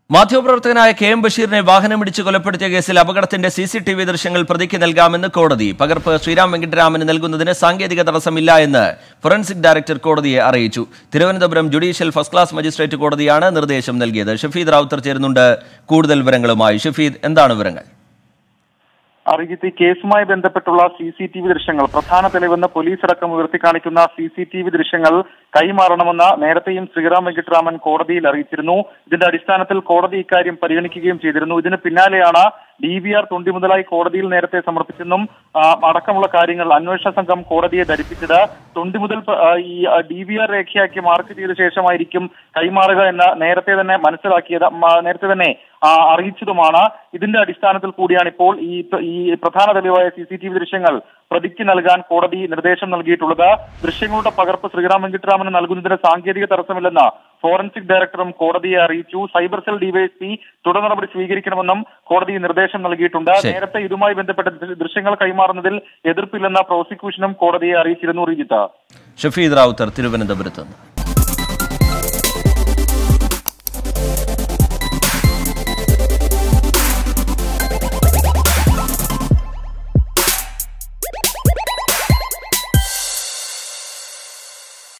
മാധ്യമപ്രവർത്തകനായ K M ബഷീറിനെ വാഹനമിടിച്ച് കൊലപ്പെടുത്തിയ കേസിൽ അപകടത്തിന്റെ സി സി ടി വി ദൃശ്യങ്ങൾ പ്രതിക്ക് നൽകാമെന്ന് കോടതി പകർപ്പ് ശ്രീരാം വെങ്കിട്ടരാമന് നൽകുന്നതിന് സാങ്കേതിക തടസ്സമില്ല എന്ന് ഫോറൻസിക് ഡയറക്ടർ കോടതിയെ അറിയിച്ചു Thiruvananthapuram judicial first class magistrate കോടതിയാണ് നിർദ്ദേശം നൽകിയത് ഷഫീദ് റാവുത്തർ ചേരുന്നുണ്ട് കൂടുതൽ വിവരങ്ങളുമായി ഷഫീദ് എന്താണ് വിവരങ്ങൾ അറിയിത്ത് ഈ കേസുമായി ബന്ധപ്പെട്ടുള്ള സി സി ടി വി ദൃശ്യങ്ങൾ പ്രധാന തെളിവെന്ന് പോലീസ് അടക്കം ഉയർത്തിക്കാണിക്കുന്ന സി സി ടി വി ദൃശ്യങ്ങൾ കൈമാറണമെന്ന് നേരത്തെയും ശ്രീറാം വെങ്കിട്ടരാമൻ കോടതിയിൽ അറിയിച്ചിരുന്നു ഇതിന്റെ അടിസ്ഥാനത്തിൽ കോടതി ഇക്കാര്യം പരിഗണിക്കുകയും ചെയ്തിരുന്നു ഇതിന് പിന്നാലെയാണ് ഡി വി ആർ തൊണ്ടി മുതലായി കോടതിയിൽ നേരത്തെ സമർപ്പിച്ചെന്നും ആ, അടക്കമുള്ള കാര്യങ്ങൾ അന്വേഷണ സംഘം കോടതിയെ ധരിപ്പിച്ചത് തൊണ്ടി മുതൽ പ- ആ, ഈ ഡി വി ആർ രേഖയാക്കി മാർക്ക് ചെയ്ത ശേഷമായിരിക്കും കൈമാറുക എന്ന് നേരത്തെ തന്നെ മനസ്സിലാക്കിയത് മ- നേരത്തെ തന്നെ ആ, അറിയിച്ചതുമാണ് ഇതിന്റെ അടിസ്ഥാനത്തിൽ കൂടിയാണ് ഇപ്പോൾ ഈ ഈ പ്രധാന തെളിവായ സി സി ടി വി ദൃശ്യങ്ങൾ പ്രതിക്ക് നൽകാൻ കോടതി നിർദ്ദേശം നൽകിയിട്ടുള്ളത് ദൃശ്യങ്ങളുടെ പകർപ്പ് ശ്രീറാം വെങ്കിട്ടരാമന് നൽകുന്നതിന് സാങ്കേതിക തടസ്സമില്ലെന്ന് ഫോറൻസിക് ഡയറക്ടറും കോടതിയെ അറിയിച്ചു സൈബർ സെൽ ഡിവൈഎസ്പി തുടർ നടപടി സ്വീകരിക്കണമെന്നും കോടതി നിർദ്ദേശം നൽകിയിട്ടുണ്ട് ശരി. നേരത്തെ ഇതുമായി ബന്ധപ്പെട്ട ദൃ- ദൃശ്യങ്ങൾ കൈമാറുന്നതിൽ എതിർപ്പില്ലെന്ന പ്രോസിക്യൂഷനും കോടതിയെ അറിയിച്ചിരുന്നു റിജിത്ത ഷഫീദ് റാവുത്തർ തിരുവനന്തപുരത്ത് നിന്ന്